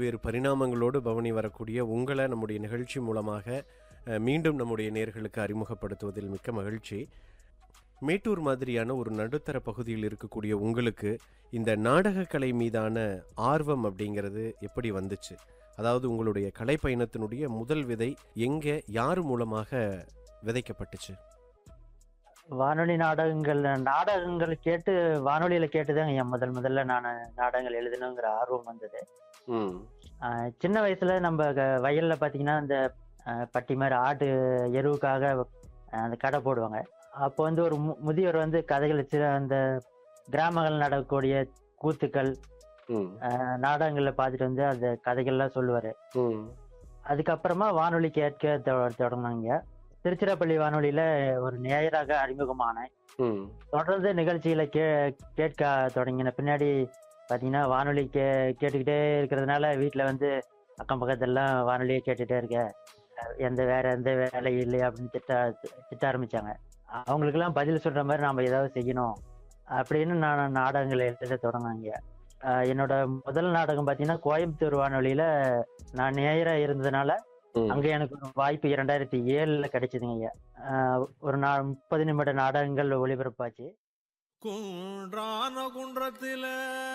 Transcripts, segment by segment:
பல்வேறு பரிணாமங்களோடு பவனி வரக்கூடிய உங்களை நம்முடைய நிகழ்ச்சி மூலமாக அஹ், மீண்டும் நம்முடைய நேர்களுக்கு அறிமுகப்படுத்துவதில் மிக்க மகிழ்ச்சி மேட்டூர் மாதிரியான ஒரு நடுத்தர பகுதியில் இருக்கக்கூடிய உங்களுக்கு இந்த நாடகக்கலை மீதான ஆர்வம் அப்படிங்கிறது எப்படி வந்துச்சு அதாவது உங்களுடைய கலை பயணத்தினுடைய முதல் விதை எங்கே யார் மூலமாக விதைக்கப்பட்டுச்சு வானொலி நாடகங்கள் நாடகங்கள் கேட்டு வானொலியில கேட்டுதாங்க என் முதல் முதல்ல நான் நாடகங்கள் எழுதணுங்கிற ஆர்வம் வந்தது ம் ஆஹ் சின்ன வயசுல நம்ம க- வயல்ல பாத்தீங்கன்னா இந்த ஆஹ் பட்டி மாதிரி ஆடு எருவுக்காக ஆஹ் அந்த கடை போடுவாங்க அப்போ வந்து ஒரு மு- முதியவர் வந்து கதைகள் வச்சு அந்த கிராமங்கள் நடக்கக்கூடிய கூத்துக்கள் ம் ஆஹ் நாடகங்களை பார்த்துட்டு வந்து அந்த கதைகள்லாம் சொல்லுவாரு ம் அதுக்கப்புறமா வானொலி கேட்க தொ- தொடங்குனாங்க திருச்சிராப்பள்ளி வானொலியில ஒரு நேயராக அறிமுகமானேன் ம் தொடர்ந்து நிகழ்ச்சிகளை கே கேட்க தொடங்கின பின்னாடி பார்த்தீங்கன்னா வானொலி கே கேட்டுக்கிட்டே இருக்கிறதுனால வீட்டில் வந்து அக்கம் பக்கத்துலலாம் வானொலியே கேட்டுட்டே இருக்க அஹ் எந்த வேற எந்த வேலையும் இல்லையா அப்படின்னு திட்ட திட்ட ஆரம்பிச்சாங்க அவங்களுக்கெல்லாம் பதில் சொல்ற மாதிரி நாம ஏதாவது செய்யணும் அப்படின்னு நான் நாடகங்கள் எழுத தொடங்கினாங்க அஹ் என்னோட முதல் நாடகம் பார்த்தீங்கன்னா கோயம்புத்தூர் வானொலியில நான் நேயரா இருந்ததுனால ம். அங்க எனக்கு ஒரு வாய்ப்பு இரண்டாயிரத்தி ஏழுல கிடைச்சதுங்க ஐயா அஹ் ஒரு நா முப்பது நிமிட நாடகங்கள் ஒளிபரப்பாச்சு குன்றான குன்றத்தில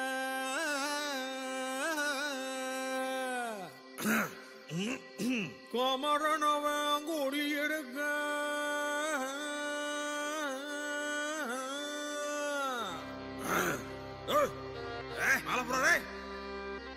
கோமரனவன் கூடி எடுக்க மலப்புறே